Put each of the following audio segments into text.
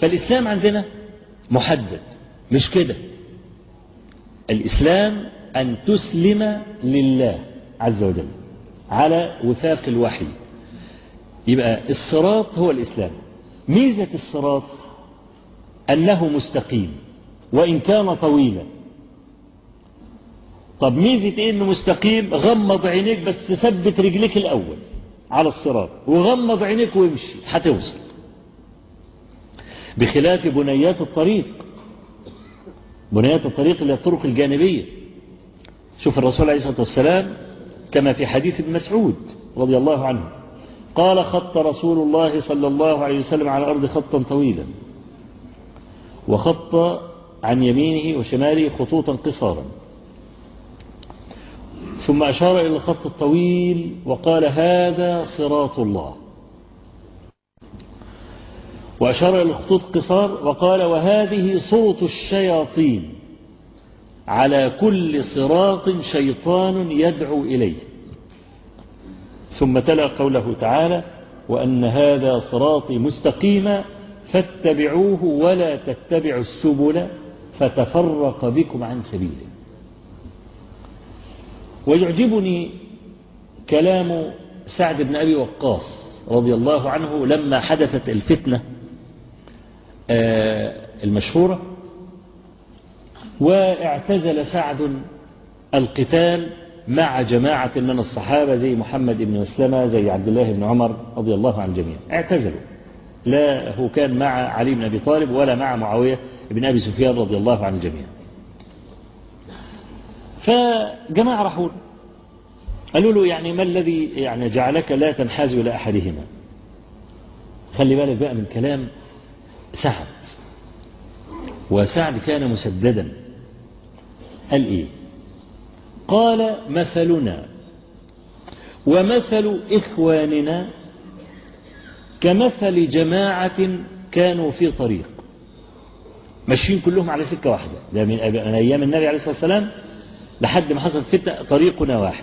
فالإسلام عندنا محدد مش كده الإسلام أن تسلم لله عز وجل على وثاق الوحي يبقى الصراط هو الإسلام ميزة الصراط أنه مستقيم وإن كان طويلا طب ميزة إيه إنه مستقيم غمض عينيك بس تثبت رجليك الأول على الصراط وغمض عينيك وامشي هتوصل بخلاف بنيات الطريق بنيات الطريق اللي الطرق الجانبية شوف الرسول عليه الصلاة والسلام كما في حديث ابن مسعود رضي الله عنه قال خط رسول الله صلى الله عليه وسلم على الأرض خطا طويلا وخط عن يمينه وشماله خطوطا قصارا ثم أشار إلى الخط الطويل وقال هذا صراط الله وأشار إلى الخطوط القصار وقال وهذه صوت الشياطين على كل صراط شيطان يدعو إليه ثم تلا قوله تعالى وأن هذا صراطي مستقيما فاتبعوه ولا تتبعوا السبل فتفرق بكم عن سبيله ويعجبني كلام سعد بن أبي وقاص رضي الله عنه لما حدثت الفتنة المشهورة واعتزل سعد القتال مع جماعة من الصحابة زي محمد بن مسلمة زي عبد الله بن عمر رضي الله عن الجميع اعتزلوا لا هو كان مع علي بن أبي طالب ولا مع معاوية بن أبي سفيان رضي الله عن الجميع فجماعة راحوا قالوا له يعني ما الذي يعني جعلك لا تنحاز إلى أحدهما خلي بالك بقى من كلام سعد وسعد كان مسددا قال إيه قال مثلنا ومثل إخواننا كمثل جماعة كانوا في طريق ماشيين كلهم على سكة واحدة ده من أيام النبي عليه الصلاة والسلام لحد ما حصلت فتنة طريقنا واحد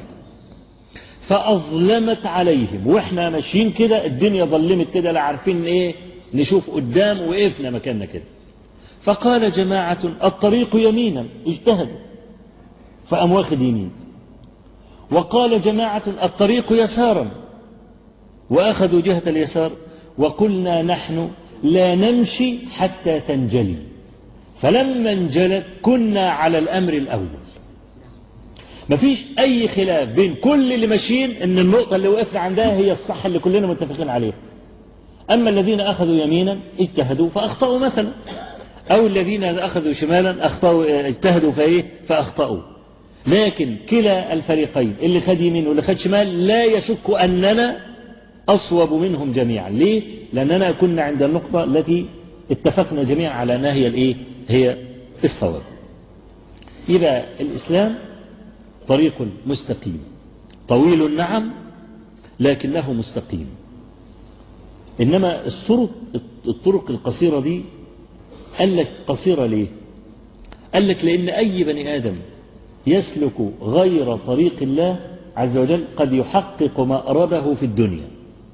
فأظلمت عليهم وإحنا ماشيين كده الدنيا ظلمت كده لا عارفين إيه نشوف قدام وقفنا مكاننا كده فقال جماعة الطريق يمينا اجتهدوا فأم واخد يمين وقال جماعة الطريق يسارا وأخذوا جهة اليسار وقلنا نحن لا نمشي حتى تنجلي فلما انجلت كنا على الأمر الأول مفيش أي خلاف بين كل اللي ماشيين إن النقطة اللي وقفنا عندها هي الصح اللي كلنا متفقين عليها أما الذين أخذوا يمينا اجتهدوا فأخطأوا مثلا أو الذين أخذوا شمالا أخطأوا اجتهدوا فإيه فأخطأوا لكن كلا الفريقين اللي خد يمين واللي خد شمال لا يشك أننا أصوب منهم جميعا ليه؟ لأننا كنا عند النقطة التي اتفقنا جميعا على أنها هي الإيه؟ هي الصواب يبقى الإسلام طريق مستقيم طويل نعم لكنه مستقيم إنما الطرق, الطرق القصيرة دي قال لك قصيرة ليه قال لك لأن أي بني آدم يسلك غير طريق الله عز وجل قد يحقق ما أراده في الدنيا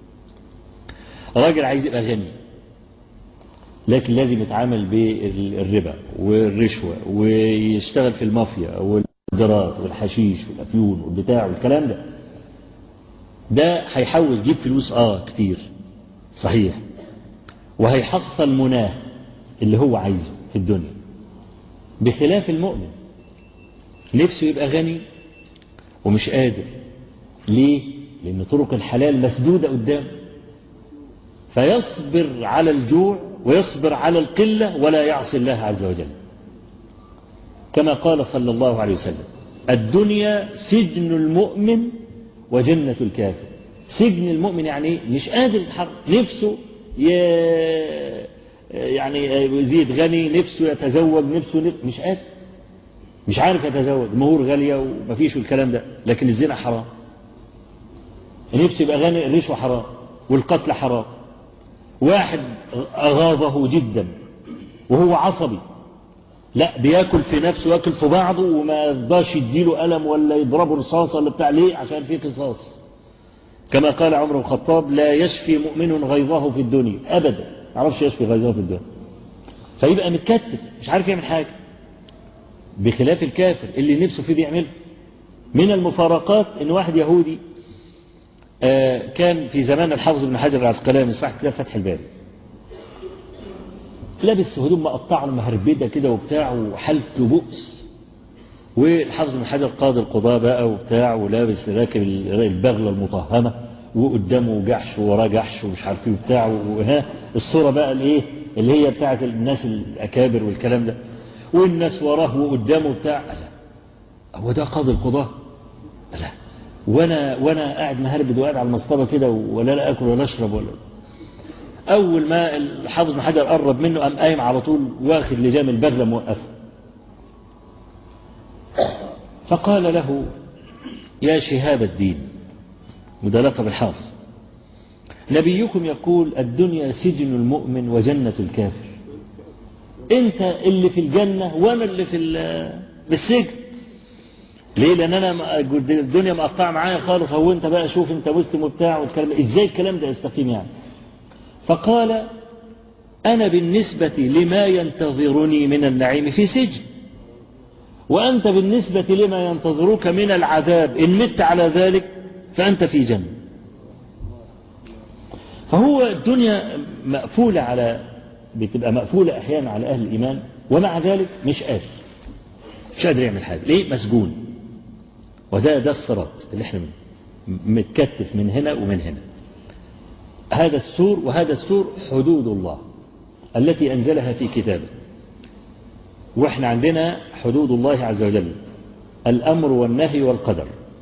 راجل عايز يبقى غني لكن لازم يتعامل بالربا والرشوة ويشتغل في المافيا والمخدرات والحشيش والأفيون والبتاع والكلام ده ده هيحاول يجيب فلوس اه كتير صحيح وهيحصل مناه اللي هو عايزه في الدنيا بخلاف المؤمن نفسه يبقى غني ومش قادر ليه لأن طرق الحلال مسدودة قدام فيصبر على الجوع ويصبر على القلة ولا يعصي الله عز وجل كما قال صلى الله عليه وسلم الدنيا سجن المؤمن وجنة الكافر سجن المؤمن يعني مش قادر يتحرك نفسه ي... يعني يزيد غني نفسه يتزوج نفسه نف... مش قادر مش عارف يتزوج مهور غالية ومفيش الكلام ده لكن الزنا حرام نفسه يبقى غني الرشوة حرام والقتل حرام واحد أغاظه جدا وهو عصبي لا بياكل في نفسه وياكل في بعضه وما يرضاش يديله ألم ولا يضربه رصاص ولا بتاع ليه عشان في قصاص كما قال عمر بن الخطاب لا يشفي مؤمن غيظه في الدنيا أبدا ما عرفش يشفي غيظه في الدنيا فيبقى متكتف مش عارف يعمل حاجة بخلاف الكافر اللي نفسه فيه بيعمله من المفارقات ان واحد يهودي آه كان في زمان الحافظ بن حجر العسقلاني صاحب كتاب فتح الباري لابس هدوم مقطعه مهربده كده وبتاع وحالته بؤس والحافظ بن حجر قاضي القضاء بقى وبتاع ولابس راكب البغله المطهمه وقدامه جحش ووراه جحش ومش عارف ايه وبتاع وها الصوره بقى الايه اللي هي بتاعت الناس الاكابر والكلام ده والناس وراه وقدامه بتاع لا هو ده قاضي القضاء لا وانا وانا قاعد مهربد وقاعد على المصطبه كده ولا لا اكل ولا اشرب ولا اول ما الحافظ بن حجر قرب منه قام قايم على طول واخد لجام البغله موقفه فقال له يا شهاب الدين وده لقب الحافظ نبيكم يقول الدنيا سجن المؤمن وجنة الكافر انت اللي في الجنة وانا اللي في بالسجن ليه لان انا الدنيا مقطعه معايا خالص هو انت بقى شوف انت مسلم وبتاع والكلام ازاي الكلام ده يستقيم يعني فقال انا بالنسبة لما ينتظرني من النعيم في سجن وانت بالنسبة لما ينتظرك من العذاب ان مت على ذلك فانت في جنة فهو الدنيا مقفولة على بتبقى مقفولة احيانا على اهل الايمان ومع ذلك مش قادر مش قادر يعمل حاجة ليه مسجون وده ده الصراط اللي احنا متكتف من هنا ومن هنا هذا السور وهذا السور حدود الله التي أنزلها في كتابه واحنا عندنا حدود الله عز وجل الأمر والنهي والقدر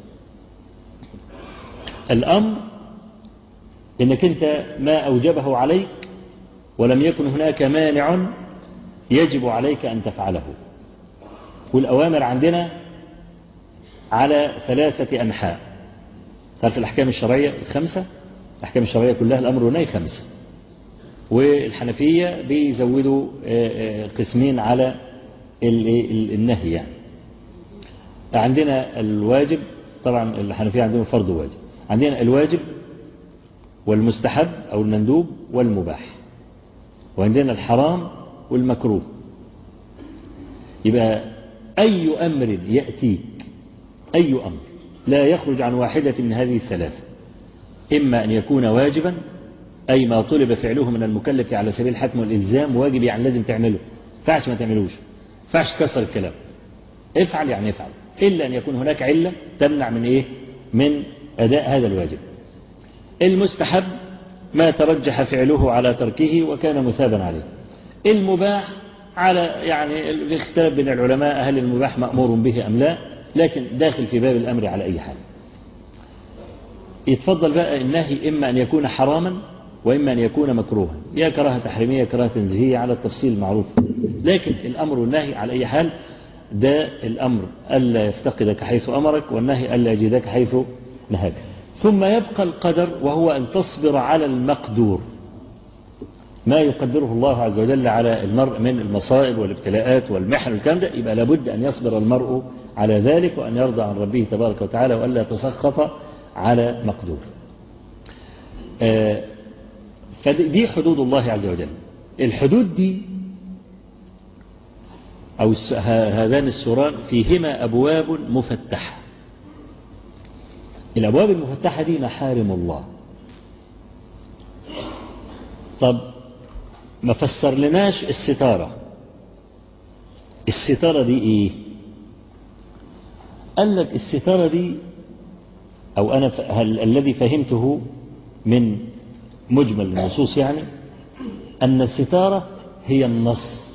الأمر إنك أنت ما أوجبه عليك ولم يكن هناك مانع يجب عليك أن تفعله والأوامر عندنا على ثلاثة أنحاء تعرف الأحكام الشرعية الخمسة الأحكام الشرعية كلها الأمر والنهي خمسة والحنفية بيزودوا قسمين على النهي يعني عندنا الواجب طبعا الحنفية عندهم فرض واجب عندنا الواجب والمستحب أو المندوب والمباح وعندنا الحرام والمكروه يبقى أي أمر يأتيك أي أمر لا يخرج عن واحدة من هذه الثلاثة إما أن يكون واجبا أي ما طلب فعله من المكلف على سبيل الحتم والإلزام واجب يعني لازم تعمله فعش ما تعملوش فعش تكسر الكلام افعل يعني افعل إلا أن يكون هناك علة تمنع من إيه من أداء هذا الواجب المستحب ما ترجح فعله على تركه وكان مثابا عليه المباح على يعني الاختلاف بين العلماء هل المباح مأمور به أم لا لكن داخل في باب الأمر على أي حال يتفضل بقى النهي إما أن يكون حراما وإما أن يكون مكروها يا كراهة تحريمية كراهة تنزيهية على التفصيل المعروف لكن الأمر والنهي على أي حال ده الأمر ألا يفتقدك حيث أمرك والنهي ألا يجدك حيث نهاك ثم يبقى القدر وهو أن تصبر على المقدور ما يقدره الله عز وجل على المرء من المصائب والابتلاءات والمحن والكلام ده يبقى لابد أن يصبر المرء على ذلك وأن يرضى عن ربه تبارك وتعالى وألا يتسخط على مقدور آه فدي حدود الله عز وجل الحدود دي أو هذان السوران فيهما أبواب مفتحة الأبواب المفتحة دي محارم الله طب ما فسر لناش الستارة الستارة دي ايه قال لك الستارة دي او انا ف... هل... الذي فهمته من مجمل النصوص يعني ان الستارة هي النص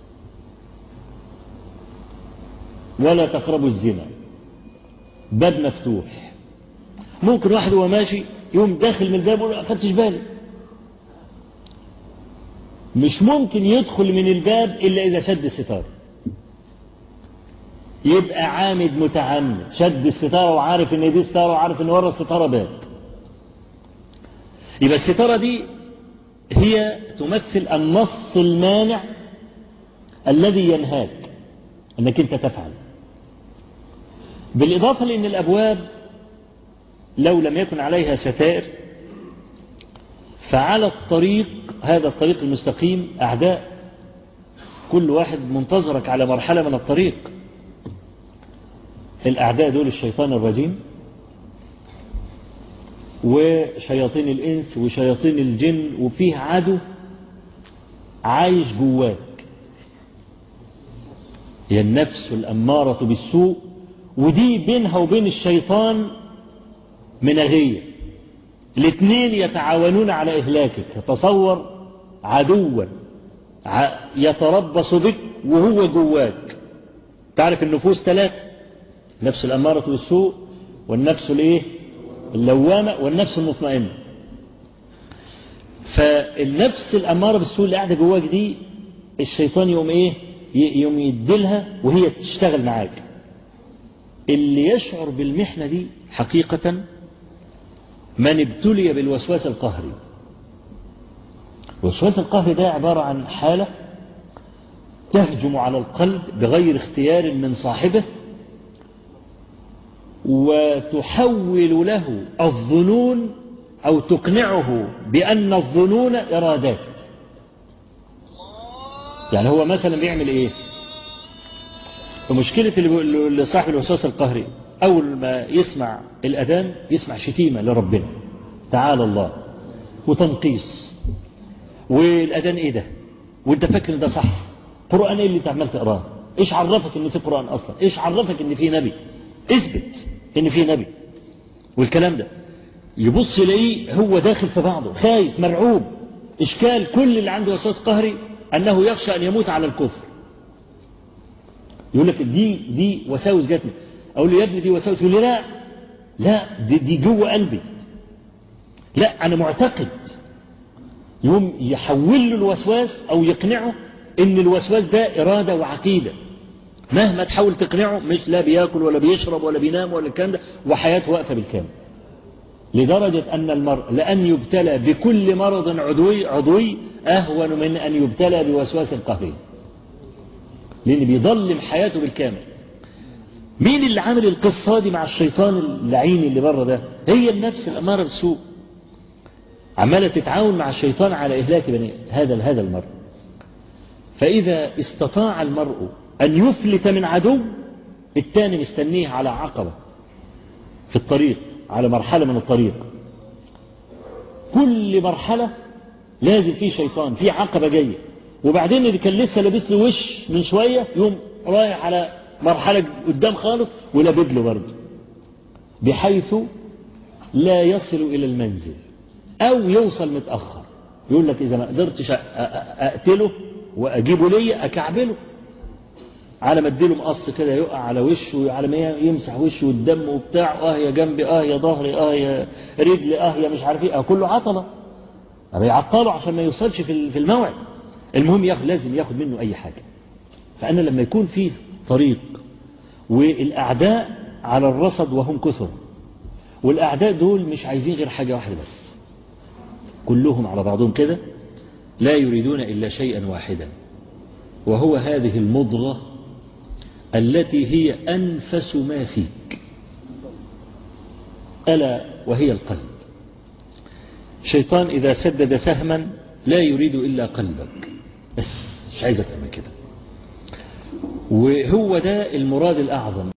ولا تقربوا الزنا باب مفتوح ممكن واحد وهو ماشي يقوم داخل من الباب ويقول اخدتش بالي مش ممكن يدخل من الباب إلا إذا شد الستار يبقى عامد متعمد شد الستارة وعارف ان دي ستارة وعارف ان ورا الستارة باب يبقى الستارة دي هي تمثل النص المانع الذي ينهاك انك انت تفعل بالإضافة لأن الأبواب لو لم يكن عليها ستائر فعلى الطريق هذا الطريق المستقيم أعداء كل واحد منتظرك على مرحلة من الطريق الأعداء دول الشيطان الرجيم وشياطين الإنس وشياطين الجن وفيه عدو عايش جواك هي النفس الأمارة بالسوء ودي بينها وبين الشيطان منغية الاثنين يتعاونون على إهلاكك تصور عدوا يتربص بك وهو جواك تعرف النفوس ثلاثة نفس الأمارة بالسوء والنفس الايه اللوامة والنفس المطمئنة فالنفس الأمارة بالسوء اللي قاعدة جواك دي الشيطان يوم ايه يوم يديلها وهي تشتغل معاك اللي يشعر بالمحنة دي حقيقة من ابتلي بالوسواس القهري الوسواس القهري ده عبارة عن حالة تهجم على القلب بغير اختيار من صاحبه وتحول له الظنون أو تقنعه بأن الظنون إرادات يعني هو مثلا بيعمل إيه ومشكلة اللي صاحب الوسواس القهري أول ما يسمع الأذان يسمع شتيمة لربنا تعالى الله وتنقيص والأذان إيه ده وانت فاكر ده صح قرآن إيه اللي انت عمال تقراه إيش عرفك إن في قرآن أصلا إيش عرفك إن في نبي اثبت إن في نبي والكلام ده يبص يلاقيه هو داخل في بعضه خايف مرعوب إشكال كل اللي عنده وسواس قهري أنه يخشى أن يموت على الكفر يقول لك دي دي وساوس جاتني أقول له يا ابني دي وساوس يقول لي لا لا دي, دي جوه قلبي لا أنا معتقد يوم يحول له الوسواس أو يقنعه إن الوسواس ده إرادة وعقيدة مهما تحاول تقنعه مش لا بياكل ولا بيشرب ولا بينام ولا الكلام ده وحياته واقفة بالكامل لدرجة أن المرء لأن يبتلى بكل مرض عضوي عضوي أهون من أن يبتلى بوسواس قهري لأن بيضلم حياته بالكامل مين اللي عامل القصة دي مع الشيطان اللعين اللي بره ده هي النفس الأمارة بالسوء عمالة تتعاون مع الشيطان على إهلاك بني هذا هذا المرء فإذا استطاع المرء أن يفلت من عدو التاني مستنيه على عقبة في الطريق على مرحلة من الطريق كل مرحلة لازم في شيطان في عقبة جاية وبعدين اللي كان لسه لابس له وش من شوية يوم رايح على مرحلة قدام خالص ولابد له برضه بحيث لا يصل إلى المنزل أو يوصل متأخر يقول لك إذا ما قدرتش أقتله وأجيبه لي أكعبله على ما اديله مقص كده يقع على وشه على ما يمسح وشه والدم وبتاع اه يا جنبي اه يا ظهري اه يا رجلي اه يا مش عارف ايه اه كله عطله بيعطله عشان ما يوصلش في الموعد المهم ياخد لازم ياخد منه اي حاجه فانا لما يكون في طريق والاعداء على الرصد وهم كثر والاعداء دول مش عايزين غير حاجه واحده بس كلهم على بعضهم كده لا يريدون الا شيئا واحدا وهو هذه المضغه التي هي أنفس ما فيك ألا وهي القلب شيطان إذا سدد سهما لا يريد إلا قلبك بس مش عايز أكتر من كده وهو ده المراد الأعظم